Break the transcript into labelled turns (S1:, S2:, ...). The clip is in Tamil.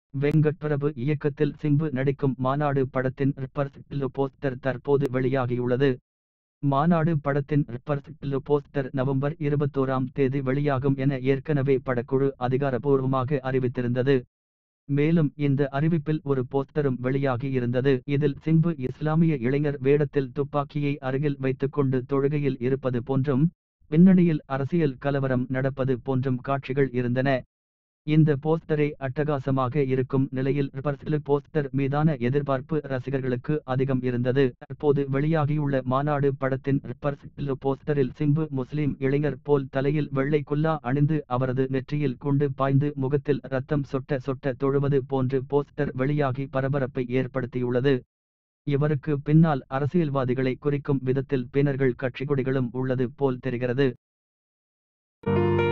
S1: வெங்கட் பிரபு இயக்கத்தில் சிம்பு நடிக்கும் மாநாடு படத்தின் ரிப்பர்ஸ் போஸ்டர் தற்போது வெளியாகியுள்ளது மாநாடு படத்தின் ரிப்பர்ஸ் போஸ்டர் நவம்பர் இருபத்தோராம் தேதி வெளியாகும் என ஏற்கனவே படக்குழு அதிகாரப்பூர்வமாக அறிவித்திருந்தது மேலும் இந்த அறிவிப்பில் ஒரு போஸ்டரும் வெளியாகி இருந்தது இதில் சிம்பு இஸ்லாமிய இளைஞர் வேடத்தில் துப்பாக்கியை அருகில் வைத்துக்கொண்டு தொழுகையில் இருப்பது போன்றும் பின்னணியில் அரசியல் கலவரம் நடப்பது போன்றும் காட்சிகள் இருந்தன இந்த போஸ்டரை அட்டகாசமாக இருக்கும் நிலையில் ரிப்பர்ஸ்லு போஸ்டர் மீதான எதிர்பார்ப்பு ரசிகர்களுக்கு அதிகம் இருந்தது தற்போது வெளியாகியுள்ள மாநாடு படத்தின் ரிப்பர்ஸ்லு போஸ்டரில் சிம்பு முஸ்லிம் இளைஞர் போல் தலையில் வெள்ளை குல்லா அணிந்து அவரது நெற்றியில் குண்டு பாய்ந்து முகத்தில் ரத்தம் சொட்ட சொட்ட தொழுவது போன்று போஸ்டர் வெளியாகி பரபரப்பை ஏற்படுத்தியுள்ளது இவருக்கு பின்னால் அரசியல்வாதிகளை குறிக்கும் விதத்தில் பின்னர்கள் கட்சி கொடிகளும் உள்ளது போல் தெரிகிறது